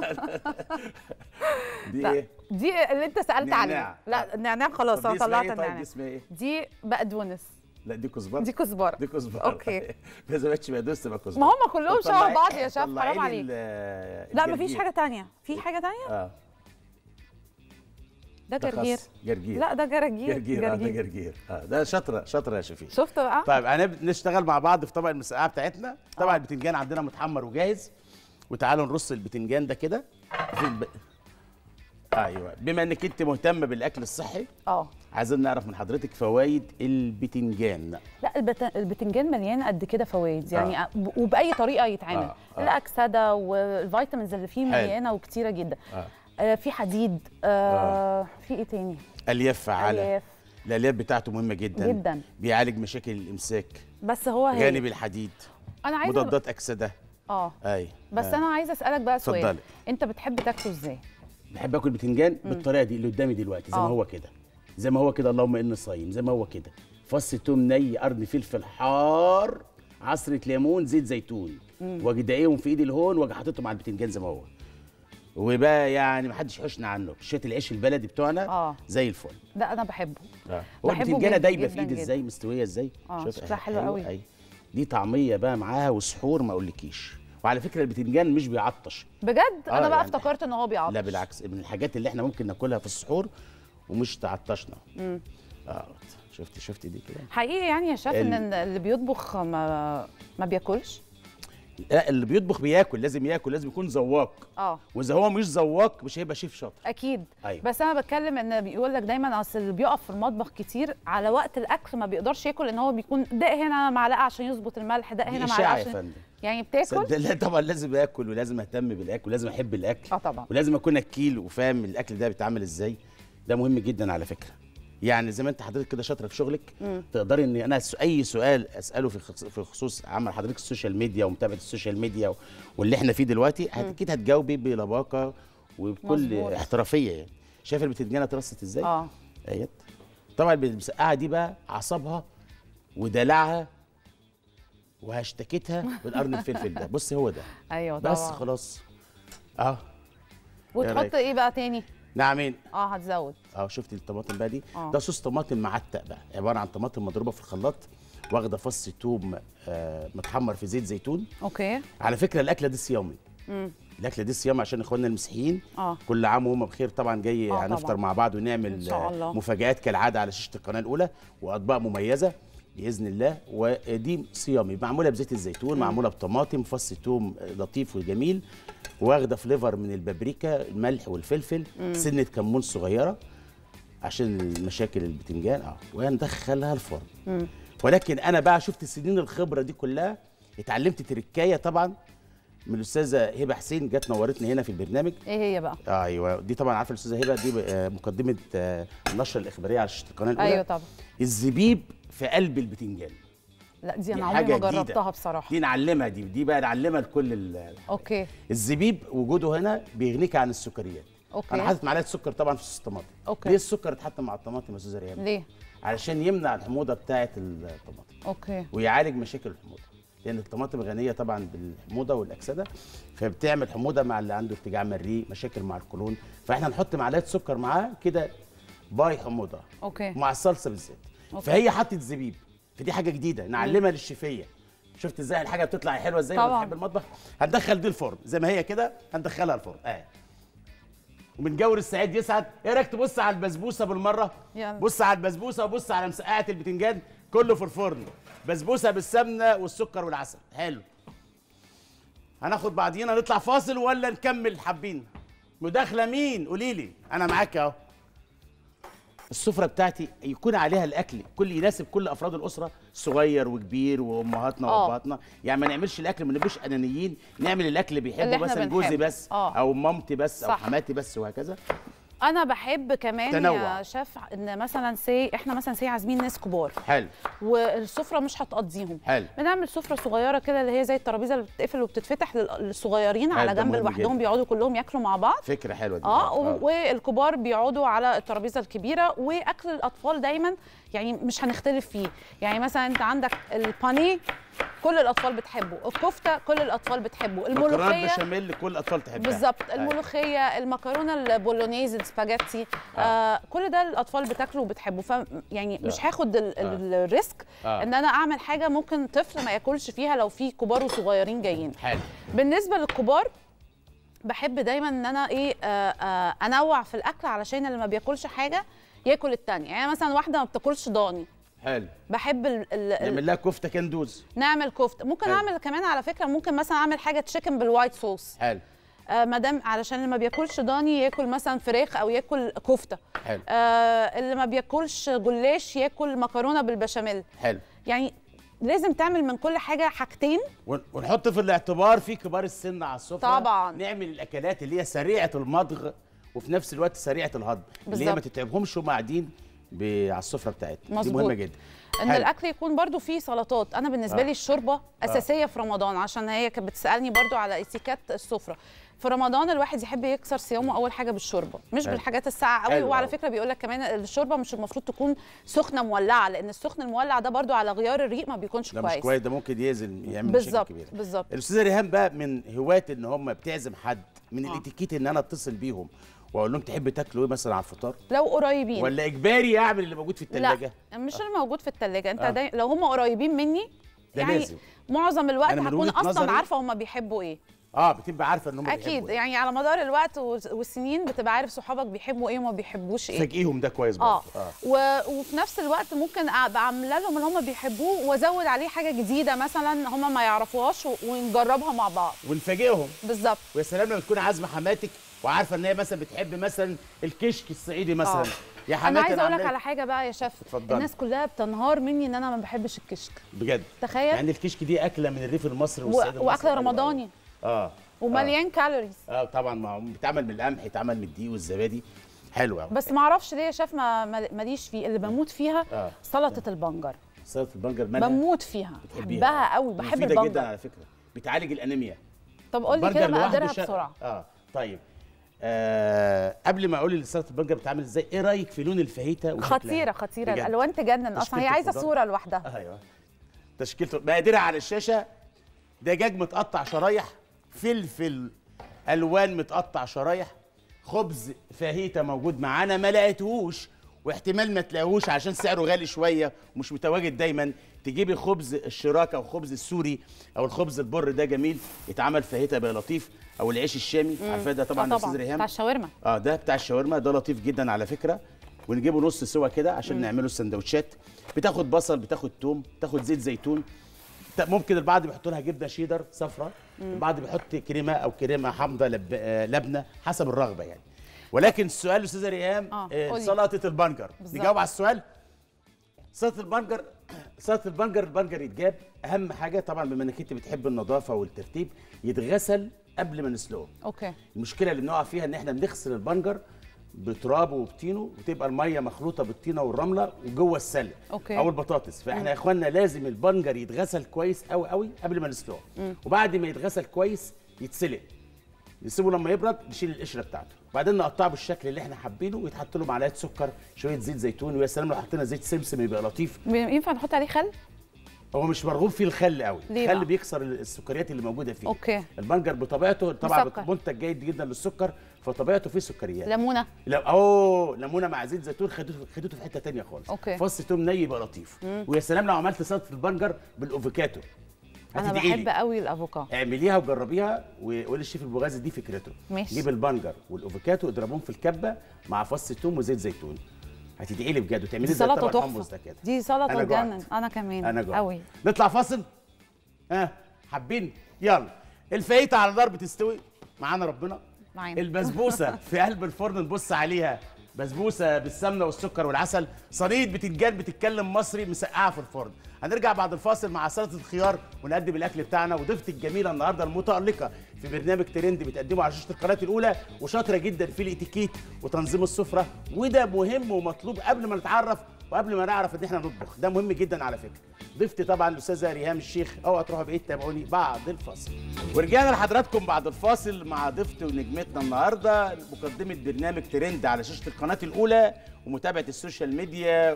دي لا ايه دي اللي انت سالت نعناع. عليه لا النعناع خلاص طب انا دي اسمها طلعت ايه طيب النعناع دي اسمها ايه دي بقدونس لا دي كزبره دي كزبره دي كزبره أوكي. ما زبطش بقدونس تبقى كزبره ما هم كلهم طب شبه طلعي- بعض يا شيف طلعي حرام لي عليك ال- لا مفيش الجرجير. حاجه تانية في حاجه تانية اه ده ده جرجير خس. جرجير لا ده جرجير جرجير اه ده جرجير اه ده شاطره شاطره يا شفيق شفت بقى طيب هنب- نشتغل مع بعض في طبق المسقعه بتاعتنا طبعا البتنجان عندنا متحمر وجاهز وتعالوا نرص البتنجان ده كده في الب... ايوه بما انك انت مهتمه بالاكل الصحي اه عايزين نعرف من حضرتك فوائد البتنجان لا البت... البتنجان مليان قد كده فوائد يعني آه. ب- وباي طريقه يتعمل آه، آه. الاكسده والفيتامينز اللي فيه حلو. مليانه وكتيره جدا آه. آه في حديد آه في ايه تاني الياف فعاله الياف الالياف بتاعته مهمه جدا جدا. بيعالج مشاكل الامساك بس هو هي غني بالحديد انا عايزه مضادات اكسده اه اي بس آه. انا عايزه اسالك بقى سؤال اتفضلي. انت بتحب تاكله ازاي بحب اكل بتنجان بالطريقه دي اللي قدامي دلوقتي زي ما آه. هو كده زي ما هو كده اللهم اني صايم زي ما هو كده فص توم ني قرن فلفل حار عصره ليمون زيت زيتون واجي داقيهم في ايدي الهون واجي حاططهم على البتنجان زي ما هو وبقى يعني ما حدش يحوشنا عنه شويه العيش البلدي بتوعنا آه. زي الفل ده انا بحبه آه. هو بحبه البتنجانه جدا دايبه في جدا ايدي جدا. ازاي مستويه ازاي آه، شوف شكلها حلو حلوة، قوي. أي. دي طعميه بقى معاها وسحور ما اقولكيش وعلى فكره البتنجان مش بيعطش بجد آه، انا بقى يعني- افتكرت ان هو بيعطش لا بالعكس من الحاجات اللي احنا ممكن ناكلها في السحور ومش تعطشنا اه شفتي شفتي دي كده حقيقي يعني يا شيف ال- ان اللي بيطبخ ما ما بياكلش لا اللي بيطبخ بياكل لازم ياكل لازم يكون ذواق اه واذا هو مش ذواق مش هيبقى شيف شاطر اكيد أيوة. بس انا بتكلم ان بيقول لك دايما اصل اللي بيقف في المطبخ كتير على وقت الاكل ما بيقدرش ياكل ان هو بيكون دق هنا معلقه عشان يظبط الملح دق دي هنا معلقه اشاعه يا عشان فندم يعني بتاكل صدق لا طبعا لازم اكل ولازم اهتم بالاكل ولازم احب الاكل اه طبعا ولازم اكون اكيل وفاهم الاكل ده بيتعمل ازاي ده مهم جدا على فكره يعني زي ما انت حضرتك كده شاطره في شغلك تقدري ان انا س- اي سؤال اساله في خص- في خصوص عمل حضرتك السوشيال ميديا ومتابعه السوشيال ميديا و- واللي احنا فيه دلوقتي هت- اكيد هتجاوبي بلباقه وبكل مظبوط. احترافيه يعني شايف البتنجانه اترصت ازاي؟ اه ايت طبعا المسقعه دي بقى اعصابها ودلعها وهشتكتها بالقرن الفلفل ده بص هو ده ايوه طبعا بس خلاص اه وتحط رأيك؟ ايه بقى تاني نعمين اه هتزود اه شفت الطماطم بقى دي آه. ده صوص طماطم معتق بقى عباره عن طماطم مضروبه في الخلاط واخده فص توم آه متحمر في زيت زيتون اوكي على فكره الاكله دي صيامي امم الاكله دي صيام عشان اخواننا المسيحيين اه كل عام وهم بخير طبعا جاي آه هنفطر طبعاً. مع بعض ونعمل إن شاء الله. آه، مفاجآت كالعاده على شاشه القناه الاولى واطباق مميزه باذن الله ودي صيامي معموله بزيت الزيتون معموله بطماطم فص توم لطيف وجميل واخده فليفر من البابريكا الملح والفلفل سنه كمون صغيره عشان المشاكل البتنجان اه وهندخلها الفرن ولكن انا بقى شفت سنين الخبره دي كلها اتعلمت تركايه طبعا من الاستاذه هبه حسين جت نورتني هنا في البرنامج ايه هي بقى آه ايوه دي طبعا عارفه الاستاذه هبه دي آه، مقدمه آه، النشره الاخباريه على شاشه القناه الاولى ايوه طبعا الزبيب في قلب البتنجان لا دي دي انا عمري حاجة ما جديدة. جربتها بصراحه دي نعلمها دي دي بقى نعلمها لكل ال- اوكي الزبيب وجوده هنا بيغنيك عن السكريات أوكي. انا حاطط معلقه سكر طبعا في صوص الطماطم أوكي. ليه السكر اتحط مع الطماطم يا استاذه ريان ليه علشان يمنع الحموضه بتاعه الطماطم اوكي ويعالج مشاكل الحموضه لان الطماطم غنيه طبعا بالحموضه والاكسده فبتعمل حموضه مع اللي عنده ارتجاع مريء مشاكل مع القولون فاحنا نحط معلقه سكر معاه كده باي حموضه اوكي مع الصلصه بالذات أوكي. فهي حطت زبيب فدي حاجه جديده نعلمها للشفيه شفت ازاي الحاجه بتطلع حلوه ازاي لما طبعاً. بتحب المطبخ هندخل دي الفرن زي ما هي كده هندخلها الفرن اه ومن جور السعيد يسعد ايه رايك تبص على البسبوسه بالمره يلا. بص على البسبوسه وبص على مسقعه البتنجان كله في الفرن بسبوسه بالسمنه والسكر والعسل حلو هناخد بعضينا نطلع فاصل ولا نكمل حابين مداخله مين قولي لي انا معاك اهو السفره بتاعتي يكون عليها الاكل كل يناسب كل افراد الاسره صغير وكبير وامهاتنا آه. وابهاتنا يعني ما نعملش الاكل ما نبقاش انانيين نعمل الاكل اللي اللي بيحبه إحنا مثلا جوزي بنحبه. بس آه. او مامتي بس او صح. حماتي بس وهكذا انا بحب كمان تنوع. يا شيف ان مثلا سي احنا مثلا سي عازمين ناس كبار حلو والسفره مش هتقضيهم حلو بنعمل سفره صغيره كده اللي هي زي الترابيزه اللي بتتقفل وبتتفتح لل- للصغيرين حلو، على ده جنب مهم لوحدهم جدا. بيقعدوا كلهم ياكلوا مع بعض فكره حلوه دي اه و- والكبار بيقعدوا على الترابيزه الكبيره واكل الاطفال دايما يعني مش هنختلف فيه يعني مثلا انت عندك البانيه كل الاطفال بتحبه الكفته كل الاطفال بتحبه مكرونه الملوخيه بشاميل كل الاطفال تحبها بالظبط أيوة. الملوخيه المكرونه البولونيز السباجيتي آه. آه كل ده الاطفال بتاكله وبتحبه ف يعني مش هاخد ال- ال- الريسك آه. ان انا اعمل حاجه ممكن طفل ما ياكلش فيها لو في كبار وصغيرين جايين حلو بالنسبه للكبار بحب دايما ان انا ايه آه آه انوع في الاكل علشان اللي ما بياكلش حاجه ياكل التانية يعني مثلا واحده ما بتاكلش ضاني حلو بحب ال ال ال نعمل لها كفته كندوز نعمل كفته ممكن حلو. اعمل كمان على فكره ممكن مثلا اعمل حاجه تشيكن بالوايت صوص حلو آه مادام علشان اللي ما بياكلش ضاني ياكل مثلا فراخ او ياكل كفته حلو آه اللي ما بياكلش جلاش ياكل مكرونه بالبشاميل حلو يعني لازم تعمل من كل حاجه حاجتين ون- ونحط في الاعتبار في كبار السن على السفره طبعاً. نعمل الاكلات اللي هي سريعه المضغ وفي نفس الوقت سريعه الهضم اللي هي ما بالظبط. تتعبهمش وهم قاعدين ب- على السفره بتاعتنا دي مظبوط. مهمه جدا ان حلو. الاكل يكون برضو فيه سلطات انا بالنسبه آه. لي الشوربه اساسيه في رمضان عشان هي كانت بتسالني برضو على اتيكات السفره في رمضان الواحد يحب يكسر صيامه اول حاجه بالشوربه مش حلو. بالحاجات الساقعه قوي حلو وعلى أوي. فكره بيقول لك كمان الشوربه مش المفروض تكون سخنه مولعه لان السخن المولع ده برضو على غيار الريق ما بيكونش ده كويس مش كويس ده ممكن يأذن يعمل مشاكل بالظبط كبيره بالظبط الاستاذه ريهام بقى من هواة ان هم بتعزم حد من آه. الاتيكيت ان انا اتصل بيهم واقول لهم تحب تاكلوا ايه مثلا على الفطار لو قريبين ولا اجباري اعمل اللي موجود في الثلاجه لا مش اللي موجود في الثلاجه انت آه. داي... لو هم قريبين مني ده يعني لازم. معظم الوقت أنا من هكون وجهة اصلا نظري- عارفه هم بيحبوا ايه اه بتبقى عارفه ان هم اكيد بيحبوا إيه. يعني على مدار الوقت والس- والسنين بتبقى عارف صحابك بيحبوا ايه وما بيحبوش ايه فاجئيهم ده كويس اه برضه اه و... وفي نفس الوقت ممكن ابقى عامله لهم اللي هم بيحبوه وازود عليه حاجه جديده مثلا هم ما يعرفوهاش و... ونجربها مع بعض ونفاجئهم بالظبط ويا سلام لما تكون عازمه حماتك وعارفه ان هي مثلا بتحب مثلا الكشك الصعيدي مثلا آه. يا انا حماتي عايزه اقول لك عاملة- على حاجه بقى يا شيف اتفضلي. الناس كلها بتنهار مني ان انا ما بحبش الكشك بجد تخيل يعني الكشك دي اكله من الريف المصري و... والسيد المصري واكل حلوة أوي. رمضاني اه ومليان كالوريز اه طبعا ما هو بيتعمل من القمح يتعمل من الدقيق والزبادي حلو قوي بس ما اعرفش ليه يا شيف ما ما- ماليش فيه اللي بموت فيها آه. سلطه البنجر سلطه البنجر مالها بموت فيها بتحبيها. بحبها قوي بحب مفيده جدا البنجر على فكره بتعالج الانيميا طب قول لي البنجر كده لوحده مقاديرها شا- بسرعه اه طيب آه قبل ما اقول لي سلطه البنجر بتتعمل ازاي ايه رايك في لون الفاهيتا وشكلها؟ خطيره خطيره بجد. الالوان تجنن اصلا تشكيلة هي عايزه الخضار. صوره لوحدها ايوه تشكيلته مقاديرها على الشاشه دجاج متقطع شرايح فلفل الوان متقطع شرايح خبز فاهيتا موجود معانا ما لقيتهوش واحتمال ما تلاقيهوش عشان سعره غالي شويه ومش متواجد دايما تجيبي خبز الشراكه او خبز السوري او الخبز البر ده جميل يتعمل فاهيتا بقى لطيف او العيش الشامي عارفاه ده طبعا آه يا استاذ طبعا ريهام بتاع الشاورما اه ده بتاع الشاورما ده لطيف جدا على فكره ونجيبه نص سوا كده عشان نعمله سندوتشات بتاخد بصل بتاخد توم بتاخد زيت زيتون ت- ممكن البعض بيحط لها جبنه شيدر صفراء البعض بيحط كريمه او كريمه حامضه لب... آه لبنه حسب الرغبه يعني ولكن السؤال استاذه ريهام آه، آه قولي. سلطه البنجر بالظبط. نجاوب على السؤال سلطه البنجر سلطه البنجر البنجر يتجاب اهم حاجه طبعا بما انك انت بتحب النظافه والترتيب يتغسل قبل ما نسلقه اوكي المشكله اللي بنقع فيها ان احنا بنغسل البنجر بترابه وبطينه وتبقى الميه مخلوطه بالطينه والرمله وجوه السلق أوكي. او البطاطس فاحنا يا اخوانا لازم البنجر يتغسل كويس قوي قوي قبل ما نسلقه وبعد ما يتغسل كويس يتسلق نسيبه لما يبرد نشيل القشره بتاعته وبعدين نقطعه بالشكل اللي احنا حابينه ويتحط له معلقه سكر شويه زيت زيتون ويا سلام لو حطينا زيت سمسم يبقى لطيف ينفع نحط عليه خل هو مش مرغوب فيه الخل قوي ليه الخل بقى؟ بيكسر السكريات اللي موجوده فيه أوكي. البنجر بطبيعته طبعا مسكر. منتج جيد جدا للسكر فطبيعته فيه سكريات ليمونه لو اوه ليمونه مع زيت زيتون خدته خدته في حته تانية خالص أوكي. فص توم ني يبقى لطيف ويا سلام لو عملت سلطه البنجر بالافوكاتو انا هتدعي لي. بحب قوي الافوكا اعمليها وجربيها وقولي الشيف البوغازي دي فكرته ماشي. جيب البنجر والافوكاتو اضربهم في الكبه مع فص توم وزيت زيتون هتدعي لي بجد وتعملي دي زي سلطه طبق الحمص ده تحفه كده دي سلطه أنا جوعت. تجنن انا كمان انا جوع قوي نطلع فاصل ها حابين يلا الفايته على نار بتستوي معانا ربنا معانا البسبوسه في قلب الفرن نبص عليها بسبوسه بالسمنه والسكر والعسل صينيه بتتجان بتتكلم مصري مسقعه في الفرن هنرجع بعد الفاصل مع سلطه الخيار ونقدم الاكل بتاعنا وضيفتي الجميله النهارده المتالقه في برنامج ترند بتقدمه على شاشه القناه الاولى وشاطره جدا في الاتيكيت وتنظيم السفره وده مهم ومطلوب قبل ما نتعرف وقبل ما نعرف ان احنا نطبخ ده مهم جدا على فكره ضيفتي طبعا الاستاذه ريهام الشيخ اوعى تروحوا بعيد تابعوني بعد الفاصل ورجعنا لحضراتكم بعد الفاصل مع ضيفتي ونجمتنا النهارده مقدمه برنامج ترند على شاشه القناه الاولى ومتابعه السوشيال ميديا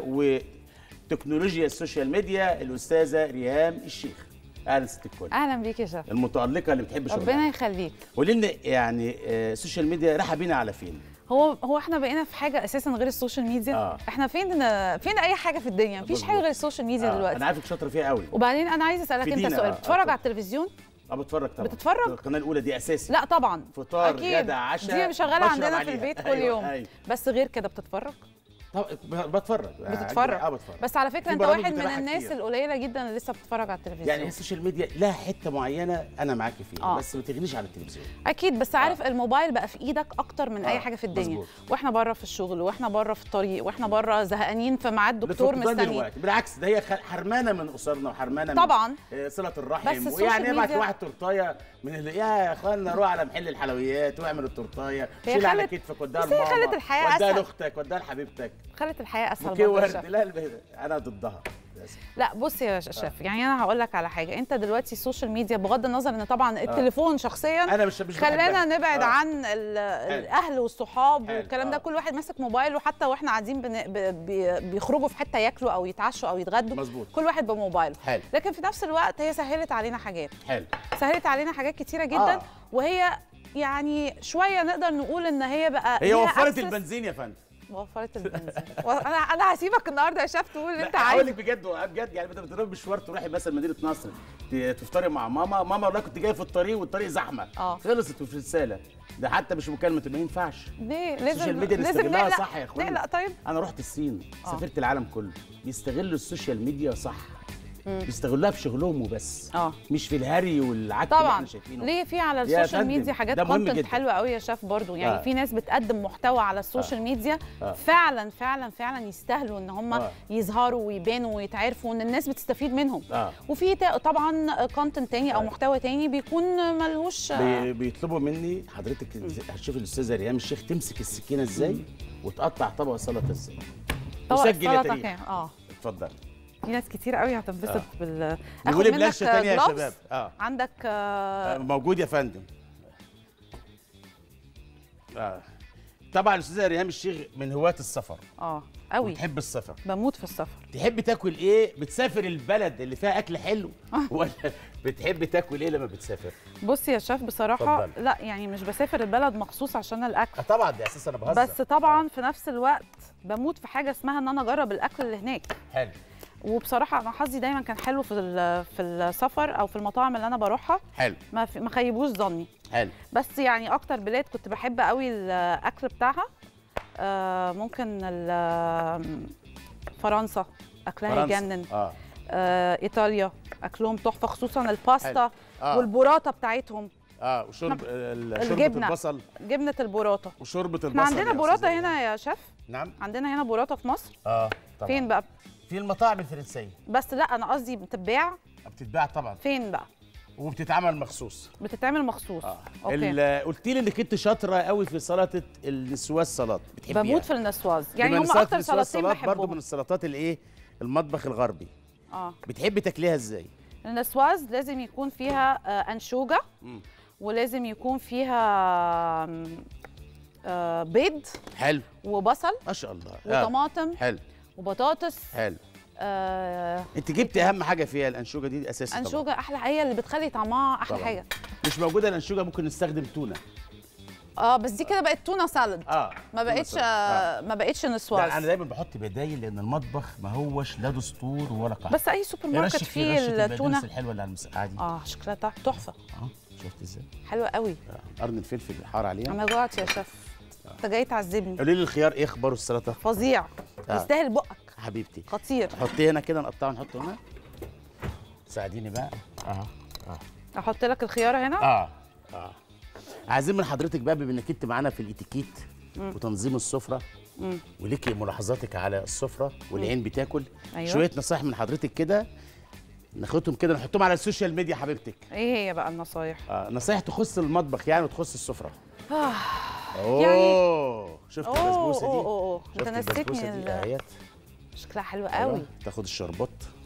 وتكنولوجيا السوشيال ميديا الاستاذه ريهام الشيخ اهلا ست الكل اهلا بيك يا شيف المتالقه اللي بتحب شغلها ربنا يخليك قولي لنا يعني آه، السوشيال ميديا رايحه بينا على فين هو هو احنا بقينا في حاجه اساسا غير السوشيال ميديا آه. احنا فين فين اي حاجه في الدنيا مفيش حاجه مظبوط. غير السوشيال ميديا آه، انا دلوقتي عارفك شاطره فيها قوي وبعدين انا عايزه اسالك انت فيدينا، سؤال آه، بتتفرج آه، على التلفزيون اه بتفرج طبعا بتتفرج؟ القناه الاولى دي اساسي لا طبعا فطار أكيد. غدا عشاء دي شغاله بشرب عندنا في عليها. البيت كل أيوة، يوم أيوة. بس غير كده بتتفرج طب بتفرج بتتفرج اه بتفرج بس على في فكره انت برامج واحد من بتابعها الناس كتير. القليله جدا اللي لسه بتتفرج على التلفزيون يعني السوشيال ميديا لها حته معينه انا معاكي فيها آه. بس ما تغنيش عن التلفزيون اكيد بس عارف الموبايل بقى في ايدك اكتر من آه، اي حاجه في الدنيا مظبوط. واحنا بره في الشغل واحنا بره في الطريق واحنا بره زهقانين في ميعاد دكتور لفقدان مستني الوقت بالعكس ده هي خ- حرمانه من اسرنا وحرمانه طبعاً. من آه، صله الرحم بس السوشيال ويعني ابعت ميديا- لواحد تورتايه من اللي يا اخوانا روح على محل الحلويات واعمل التورتايه هي شيل على خلت- كتفك وديها بس هي لماما خلت الحياة وديها أسهل. لاختك وديها لحبيبتك خلت الحياه اسهل بوكيه برضه يا ورد شيف. لا الب- انا ضدها للأسف. لا بص يا شيف يعني انا هقول لك على حاجه انت دلوقتي السوشيال ميديا بغض النظر ان طبعا التليفون شخصيا انا مش مش خلينا بحبها. نبعد آه. عن ال- الاهل والصحاب حلو، والكلام ده آه. كل واحد ماسك موبايله حتى واحنا قاعدين بن... ب... بي- بيخرجوا في حته ياكلوا او يتعشوا او يتغدوا مظبوط. كل واحد بموبايله حلو. لكن في نفس الوقت هي سهلت علينا حاجات حلو سهلت علينا حاجات كتيره جدا آه. وهي يعني شويه نقدر نقول ان هي بقى هي ليها وفرت access- البنزين يا فندم وفرت البنزين انا انا هسيبك النهارده يا شيف تقول اللي انت لا، هقول عايزه لك بجد بجد يعني بدل ما تروحي مشوار تروحي مثلا مدينه نصر ت- تفطري مع ماما ماما والله كنت جاي في الطريق والطريق زحمه آه. خلصت في رساله ده حتى مش مكالمه ما ينفعش ليه السوشيال لازم ميديا لازم نستغلها نقلق صح يا اخوانا نقلق طيب انا رحت الصين آه. سافرت العالم كله بيستغلوا السوشيال ميديا صح بيستغلوها في شغلهم وبس اه مش في الهري والعك اللي طبعا احنا شايفينه ليه في على يا السوشيال فندم، ميديا حاجات ده مهم كونتنت جدا. حلوه قوي يا شيف برضو يعني آه. في ناس بتقدم محتوى على السوشيال ميديا آه. فعلا فعلا فعلا يستاهلوا ان هم آه. يظهروا ويبانوا ويتعرفوا ان الناس بتستفيد منهم اه وفي تا- طبعا كونتنت تاني او آه. محتوى تاني بيكون ملهوش بي- بيطلبوا مني حضرتك هتشوفي الاستاذه ريهام الشيخ تمسك السكينه ازاي وتقطع طبق سلطه ازاي طبق وسجل يا السلطة تاريخ كام اه اتفضل في ناس كتير قوي هتنبسط آه. بال نقول آخد بلانشه منك تانية يا gloves؟ شباب اه عندك آه، آه، موجود يا فندم آه. طبعا الاستاذه ريهام الشيخ من هواة السفر اه قوي بتحب السفر بموت في السفر تحب تاكل ايه بتسافر البلد اللي فيها اكل حلو ولا بتحب تاكل ايه لما بتسافر بص يا شيف بصراحه اتفضل. لا يعني مش بسافر البلد مخصوص عشان الاكل آه طبعا ده اساسا انا بهزر بس طبعا في نفس الوقت بموت في حاجه اسمها ان انا اجرب الاكل اللي هناك حلو وبصراحه انا حظي دايما كان حلو في ال- في السفر او في المطاعم اللي انا بروحها حلو ما في- ما خيبوش ظني حلو بس يعني اكتر بلاد كنت بحب قوي الاكل بتاعها آه، ممكن ال- فرنسا اكلها فرنسا. يجنن اه آه، ايطاليا اكلهم تحفه خصوصا الباستا آه. والبوراتا بتاعتهم اه وشرب ال- شوربه الجبنة. البصل جبنه البوراتا وشوربه البصل احنا عندنا يا بوراتا أستاذة هنا يا شيف نعم عندنا هنا بوراتا في مصر اه طبعا فين بقى في المطاعم الفرنسيه بس لا انا قصدي بتتباع بتتباع طبعا فين بقى وبتتعمل مخصوص بتتعمل مخصوص اه اوكي ال- قلت لي انك انت شاطره قوي في سلطه النسواس سلطات بتحبيها بموت في النسواز يعني بما هم إن سلطة اكتر النسواس سلطتين سلطات برضو من بحبهم السلطات الايه المطبخ الغربي اه بتحبي تاكليها ازاي النسواز لازم يكون فيها آه، انشوجه مم. ولازم يكون فيها آم، آه، بيض حلو وبصل ما شاء الله آه. وطماطم حلو وبطاطس حلو آه، انت جبت اهم حاجه فيها الانشوجه دي اساسي طبعا انشوجه احلى هي اللي بتخلي طعمها احلى طبعاً. حاجه مش موجوده الانشوجه ممكن نستخدم تونه اه بس دي كده بقت تونه سالاد اه ما تونة بقتش سلطة. آه. ما بقتش ده انا نسواز دايما بحط بدايل لان المطبخ ما هوش لا دستور ولا قاعده بس اي سوبر ماركت رشك فيه رشة التونه البقدونس الحلوه اللي على المسقعه دي اه شكلها تح- تحفه اه شفت ازاي حلوه قوي آه، قرن الفلفل الحار عليها انا جوعت يا شيف انت جاي تعذبني قولي لي الخيار ايه اخباره السلطه فظيع آه. يستاهل بقك حبيبتي خطير حطيه هنا كده نقطعه نحطه هنا ساعديني بقى اه اه احط لك الخياره هنا اه اه عايزين من حضرتك بقى بما انك انت معانا في الاتيكيت وتنظيم السفره وليكي ملاحظاتك على السفره والعين بتاكل أيوة. شويه نصايح من حضرتك كده ناخدهم كده نحطهم على السوشيال ميديا حبيبتك ايه هي بقى النصايح آه نصايح تخص المطبخ يعني وتخص السفره آه، اوه شفت اوه البسبوسه اوه دي اوه شفت انت نسيتني البسبوسه دي ال- اهيت شكلها حلو أيوة. قوي تاخد الشربات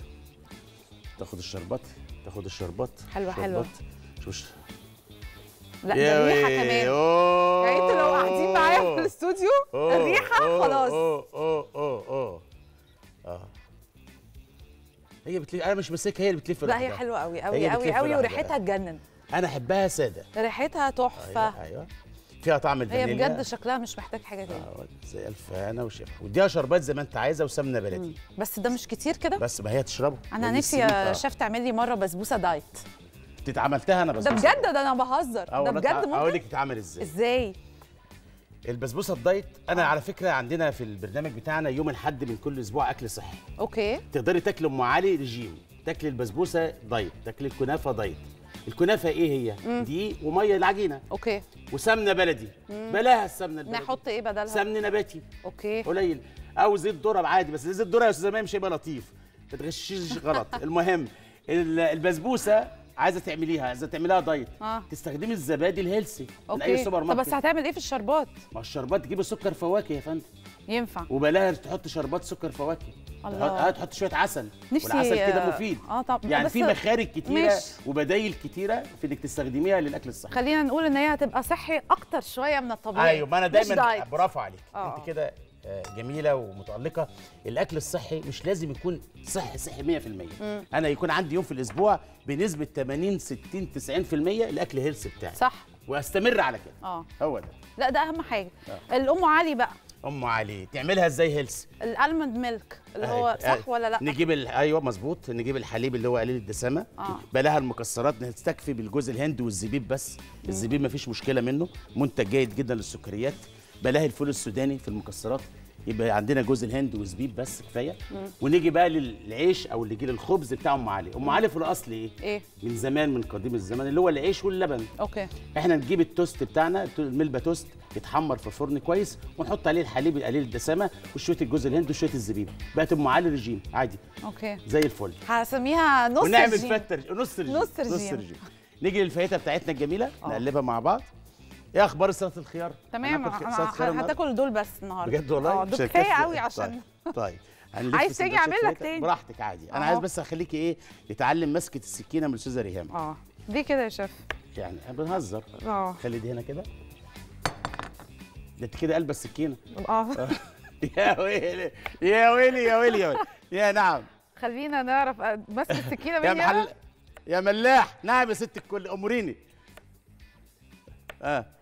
تاخد الشربات تاخد الشربات حلوة، حلوة. شربات. شوف ش- لا يا ده ريحه وي- كمان أوه. يعني انتوا لو قاعدين معايا في الاستوديو أوه، الريحه أوه، خلاص اوه اوه اوه اوه اه هي بتلف انا مش ماسكها هي اللي بتلف لا هي لوحدها. حلوه قوي هي قوي قوي بتلف قوي لوحدها. وريحتها تجنن انا احبها ساده ريحتها تحفه ايوه ايوه فيها طعم هي الفانيليا بجد شكلها مش محتاج حاجه تاني آه، زي الف هنا وشفا واديها شربات زي ما انت عايزه وسمنه بلدي بس ده مش كتير كده بس ما هي تشربه انا لأن نفسي السمين- يا آه. شيف تعمل لي مره بسبوسه دايت انت عملتها انا بس ده بجد ده انا بهزر ده بجد اقول ممكن لك تتعمل ازاي ازاي البسبوسه الدايت انا على فكره عندنا في البرنامج بتاعنا يوم الاحد من كل اسبوع اكل صحي اوكي تقدري تاكلي ام علي رجيم تاكلي البسبوسه دايت تاكلي الكنافه دايت الكنافه ايه هي دقيق وميه العجينه اوكي وسمنه بلدي بلاها السمنه البلدي نحط ايه بدلها سمن نباتي اوكي قليل او زيت ذره عادي بس زيت ذره يا استاذ ماهي مش هيبقى لطيف ما تغشيش غلط المهم ال- البسبوسه عايزه تعمليها عايزه تعمليها دايت اه تستخدمي الزبادي الهيلسي من اي اوكي سوبر طب ماركت بس هتعمل ايه في الشربات ما الشربات تجيب سكر فواكه يا فندم ينفع وبلاها تحط شربات سكر فواكه الله. تحط- اه تحط شويه عسل نفسي والعسل كده آه، مفيد اه طب يعني بس في مخارج كتيره ماشي. وبدايل كتيره في انك تستخدميها للاكل الصحي خلينا نقول ان هي هتبقى صحي اكتر شويه من الطبيعي ايوه ما انا مش دايما دايت. برافو عليك آه. انت كده آه، جميله ومتالقه الاكل الصحي مش لازم يكون صحي صحي 100% انا يكون عندي يوم في الاسبوع بنسبه 80 60 90% الاكل هيلث بتاعي صح واستمر على كده اه هو ده لا ده اهم حاجه الام علي بقى ام علي تعملها ازاي هيلث الالموند ميلك اللي هو أيوة. صح ولا لا نجيب ال... ايوه مظبوط نجيب الحليب اللي هو قليل الدسامه آه. بلاها المكسرات نستكفي بالجوز الهند والزبيب بس الزبيب ما فيش مشكله منه منتج جيد جدا للسكريات بلاها الفول السوداني في المكسرات يبقى عندنا جوز الهند وزبيب بس كفايه ونيجي بقى للعيش او اللي يجي للخبز بتاع ام علي ام علي في الاصل ايه ايه من زمان من قديم الزمن اللي هو العيش واللبن اوكي احنا نجيب التوست بتاعنا الملبا توست يتحمر في الفرن كويس ونحط عليه الحليب القليل الدسامه وشويه الجوز الهند وشويه الزبيب بقت ام علي رجيم عادي اوكي زي الفل هسميها نص ونعمل رجيم. فتة نص رجيم نص رجيم. نيجي للفايته بتاعتنا الجميله آه. نقلبها مع بعض ايه اخبار سلطه الخيار تمام هناكل خ- انا سلطة خيار ه- النهاردة؟ هتاكل دول بس النهارده بجد والله اه مش دول كفايه هنكفي. قوي عشان طيب, طيب. هنلف عايز تيجي سندوتشات أعمل لك فايتة. تاني؟ براحتك عادي انا أهو. عايز بس اخليكي ايه نتعلم مسكه السكينه من الاستاذه ريهام اه ليه كده يا شيف يعني بنهزر اه خلي دي هنا كده ده انت كده قلب السكينه اه يا ويلي يا ويلي يا ويلي يا ويلي يا نعم خلينا نعرف أ- ماسك السكينه يا مني أنا؟ محل يا ملاح نعم يا ست الكل اموريني اه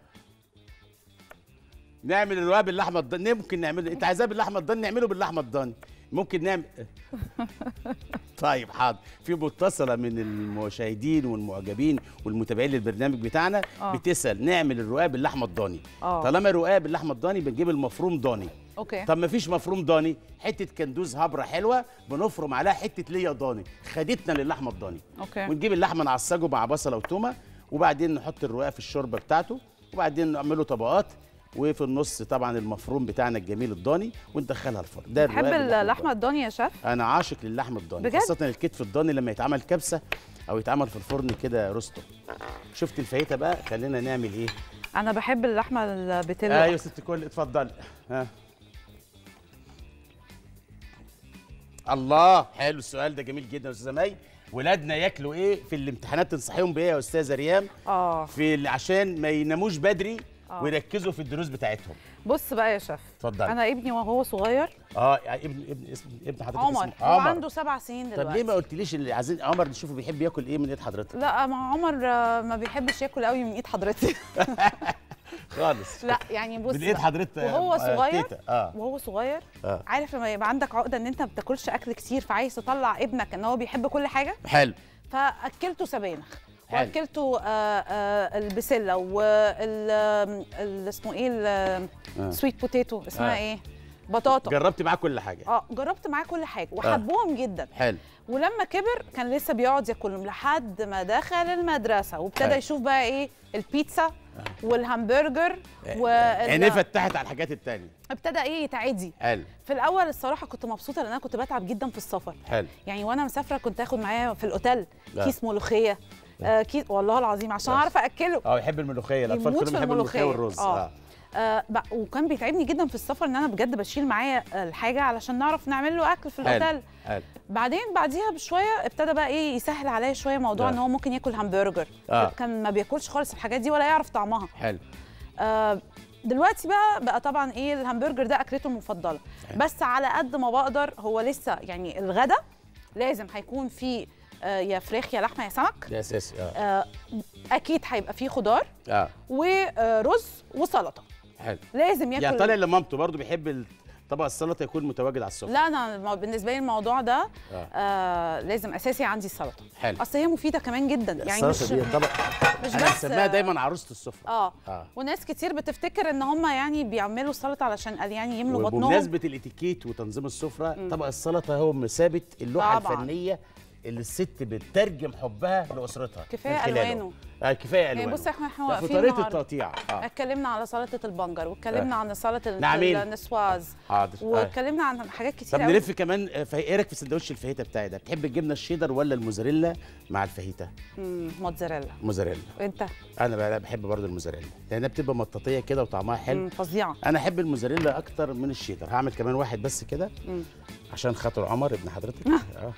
نعمل الرقاق باللحمه الضاني ممكن نعمله انت عايزاه باللحمه الضاني نعمله باللحمه الضاني ممكن نعمل طيب حاضر في متصله من المشاهدين والمعجبين والمتابعين للبرنامج بتاعنا آه. بتسال نعمل الرقاق باللحمه الضاني آه. طالما الرقاق باللحمه الضاني بنجيب المفروم ضاني اوكي طب ما فيش مفروم ضاني حته كندوز هبره حلوه بنفرم عليها حته ليا ضاني خدتنا للحمه الضاني اوكي ونجيب اللحمه نعصجه مع بصله وتومه وبعدين نحط الرقاق في الشوربه بتاعته وبعدين نعمله طبقات وفي النص طبعا المفروم بتاعنا الجميل الضاني وندخلها الفرن ده تحب الرقاق باللحمة اللحمه الضاني يا شيف انا عاشق للحم الضاني بجد؟ خاصه الكتف الضاني لما يتعمل كبسه او يتعمل في الفرن كده روستو شفت الفايته بقى خلينا نعمل ايه انا بحب اللحمه البتلو ايوه ست الكل اتفضل ها الله حلو السؤال ده جميل جدا يا استاذه مي ولادنا ياكلوا ايه في الامتحانات تنصحيهم بايه يا استاذه ريام اه في ال- عشان ما يناموش بدري آه. ويركزوا في الدروس بتاعتهم بص بقى يا شيف اتفضل انا ابني وهو صغير اه يعني ابن ابن اسم ابن حضرتك عمر اسمه هو عنده سبع سنين طب دلوقتي ليه ما قلتليش اللي عايزين عمر نشوفه بيحب ياكل ايه من ايد حضرتك لا ما عمر آه، ما بيحبش ياكل قوي من ايد حضرتك خالص لا يعني بص من ايد بقى. حضرتك وهو آه، صغير تيتا. اه وهو صغير آه. عارف لما يبقى عندك عقده ان انت ما بتاكلش اكل كتير فعايز تطلع ابنك ان هو بيحب كل حاجه حلو فاكلته سبانخ حلو. واكلته آه آه البسله وال ال- اسمه ايه آه. السويت بوتيتو اسمها آه. ايه بطاطا جربت معاه كل حاجه اه جربت معاه كل حاجه وحبهم جدا حلو ولما كبر كان لسه بيقعد ياكلهم لحد ما دخل المدرسه وابتدى حلو. يشوف بقى ايه البيتزا والهمبرجر عينيه وابتدى فتحت على الحاجات التانية ايه يتعدي حلو في الاول الصراحه كنت مبسوطه لان انا كنت بتعب جدا في السفر حلو يعني وانا مسافره كنت اخد معايا في الاوتيل لا. كيس ملوخيه آه كيس والله العظيم عشان بس. اعرف اكله اه يحب الملوخيه الاطفال يموت كلهم في يحبوا الملوخيه الملوخية. والرز آه. آه بق- وكان بيتعبني جدا في السفر ان انا بجد بشيل معايا الحاجه علشان نعرف نعمل له اكل في حلو الاوتيل حلو بعدين بعديها بشويه ابتدى بقى ايه يسهل عليا شويه موضوع آه. ان هو ممكن ياكل همبرجر آه. كان ما بياكلش خالص الحاجات دي ولا يعرف طعمها حلو آه دلوقتي بقى بقى طبعا ايه الهمبرجر ده اكلته المفضله صحيح. بس على قد ما بقدر هو لسه يعني الغدا لازم هيكون فيه آه يا فراخ يا لحمه يا سمك ده اساسي اه آه اكيد هيبقى فيه خضار اه ورز وسلطه حلو لازم ياكل يعني طالع لمامته برضه بيحب طبق السلطه يكون متواجد على السفره لا انا الم- بالنسبه لي الموضوع ده آه. آه لازم اساسي عندي السلطه حلو اصل هي مفيده كمان جدا يعني مش السلطه دي طبق مش انا بس بسميها دايما عروسه السفره اه اه وناس كتير بتفتكر ان هم يعني بيعملوا السلطه علشان قال يعني يملوا بطنهم وبمناسبه الاتيكيت وتنظيم السفره طبق السلطه هو مثابه اللوحه طبعاً. الفنيه اللي الست بتترجم حبها لاسرتها كفاية من خلاله. ألوانه. آه كفايه يعني الوانه بص احنا احنا ده في واقفين طريقه النهاردة. التقطيع اه اتكلمنا على سلطه البنجر واتكلمنا عن سلطه نعمين. النسواز حاضر آه. واتكلمنا عن حاجات طب كتير قوي نلف كمان آه، فهي- ايه رايك في سندوتش الفاهيتا بتاعي ده بتحب الجبنه الشيدر ولا الموزاريلا مع الفاهيتا مم، موتزاريلا موزاريلا وانت انا بقى بحب برضه الموزاريلا لانها بتبقى مطاطيه كده وطعمها حلو مم، فظيعه انا احب الموزاريلا اكتر من الشيدر هعمل كمان واحد بس كده مم. عشان خاطر عمر ابن حضرتك اه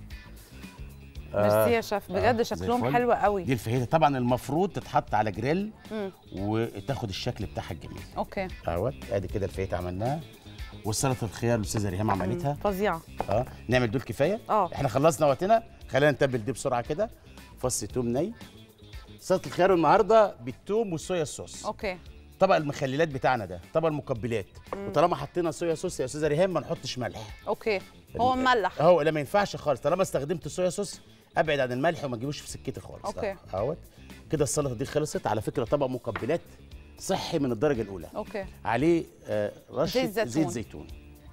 ميرسي يا شيف بجد آه، زي شكلهم الفل. حلو قوي دي الفاهيتا طبعا المفروض تتحط على جريل مم. وتاخد الشكل بتاعها الجميل اوكي اهوت ادي كده الفاهيتا عملناها والسلطه الخيار الاستاذه ريهام عملتها فظيعه اه نعمل دول كفايه اه. احنا خلصنا وقتنا خلينا نتبل دي بسرعه كده فص توم ني سلطه الخيار النهارده بالثوم والصويا صوص اوكي طبق المخللات بتاعنا ده طبق المقبلات وطالما حطينا صويا صوص يا استاذه ريهام ما نحطش ملح اوكي هو مملح اهو لا ما ينفعش خالص طالما استخدمت صويا صوص ابعد عن الملح وما تجيبوش في سكتي خالص أوكي. أهو. اهوت كده السلطه دي خلصت على فكره طبق مقبلات صحي من الدرجه الاولى اوكي عليه آه رشه زيت زيتون. زيت زيتون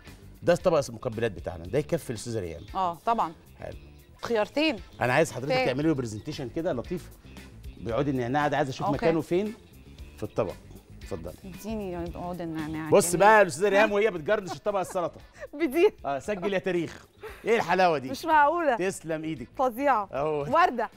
ده طبق المقبلات بتاعنا ده يكفي الاستاذه ريهام اه طبعا حلو خيارتين انا عايز حضرتك فين؟ تعملي له برزنتيشن كده لطيف بيقعد النعناع ده عايز اشوف أوكي. مكانه فين في الطبق اتفضلي اديني عود النعناع بص جميل. بقى الاستاذه ريهام وهي بتجرنش الطبق السلطه بدي اه سجل يا تاريخ ايه الحلاوه دي مش معقوله تسلم ايدك فظيعه اهو ورده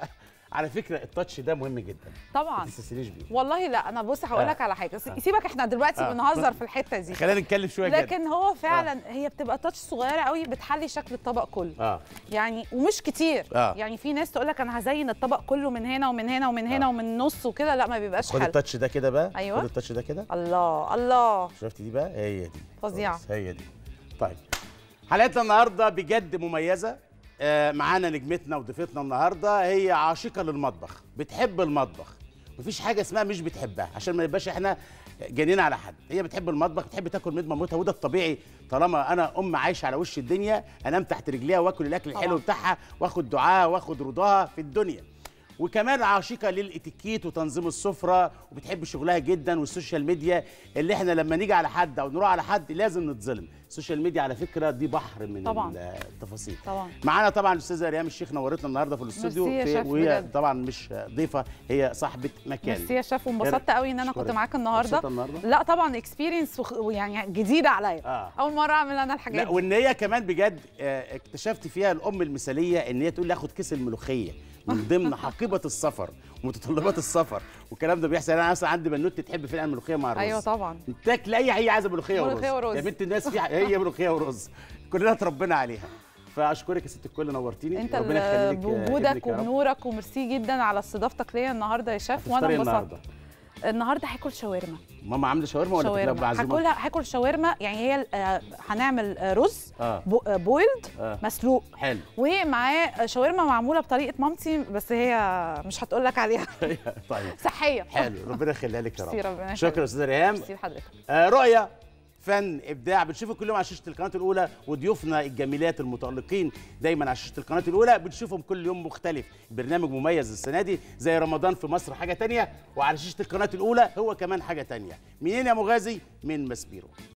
على فكره التاتش ده مهم جدا ما طبعا تستسهليش بيه والله لا انا بص هقول لك آه. على حاجه سيبك احنا دلوقتي آه. بنهزر في الحته دي خلينا نتكلم شويه جد لكن هو فعلا هي بتبقى تاتش صغيره قوي بتحلي شكل الطبق كله اه يعني ومش كتير آه. يعني في ناس تقول لك انا هزين الطبق كله من هنا ومن هنا ومن هنا آه. ومن النص وكده لا ما بيبقاش خد حلو التاتش ده كده بقى أيوة. خد التاتش ده كده الله الله شفتي دي بقى هي دي فظيعة. خلاص، هي دي طيب حلقتنا النهارده بجد مميزه آه معانا نجمتنا وضيفتنا النهارده هي عاشقه للمطبخ بتحب المطبخ مفيش حاجه اسمها مش بتحبها عشان ما نبقاش احنا جانين على حد هي بتحب المطبخ بتحب تاكل ميت مامتها وده الطبيعي طالما انا ام عايشه على وش الدنيا انام تحت رجليها واكل الاكل الحلو طبعاً. بتاعها واخد دعاها واخد رضاها في الدنيا وكمان عاشقه للاتيكيت وتنظيم السفره وبتحب شغلها جدا والسوشيال ميديا اللي احنا لما نيجي على حد او نروح على حد لازم نتظلم السوشيال ميديا على فكره دي بحر من طبعاً. التفاصيل طبعا معانا طبعا الاستاذه ريهام الشيخ نورتنا النهارده في الاستوديو ميرسي يا في- شيف وهي بجد. طبعا مش ضيفه هي صاحبه مكان ميرسي يا شيف وانبسطت قوي ان انا كنت أشكرك. معاك النهارده مبسوطة النهاردة؟ لا طبعا اكسبيرينس ويعني جديده عليا آه. اول مره اعمل انا الحاجات لا دي وان هي كمان بجد آه، اكتشفت فيها الام المثاليه ان هي تقول لي اخد كيس الملوخيه من ضمن حقيبه السفر ومتطلبات السفر والكلام ده بيحصل انا اصلا عندي بنوته تحب فعلا الملوخيه مع الرز ايوه طبعا تاكل اي هي عايزه ملوخيه ورز ملوخية ورز. يا بنت الناس في هي ملوخيه ورز كلنا اتربينا عليها فاشكرك يا ست الكل نورتيني انت ربنا ال- يخليك آه، بوجودك ابنك يا رب. وبنورك وميرسي جدا على استضافتك ليا النهارده يا شيف وانا هتفطري انبسطت النهارده النهارده هاكل شاورما ماما عامله شاورما ولا بتاكلها شاورما بعزومه هاكلها هاكل شاورما يعني هي آه، هنعمل آه، رز اه بو- آه، بويلد اه مسلوق حلو ومعاه شاورما معموله بطريقه مامتي بس هي مش هتقول لك عليها طيب صحيه حلو ربنا يخليها لك يا ميرسي، رب ربنا شكرا يخليك. يا استاذه ريهام ميرسي لحضرتك آه رؤيه فن ابداع بنشوفه كل يوم على شاشه القناه الاولى وضيوفنا الجميلات المتالقين دايما على شاشه القناه الاولى بنشوفهم كل يوم مختلف برنامج مميز السنه دي زي رمضان في مصر حاجه تانية وعلى شاشه القناه الاولى هو كمان حاجه تانية منين يا مغازي من مسبيرو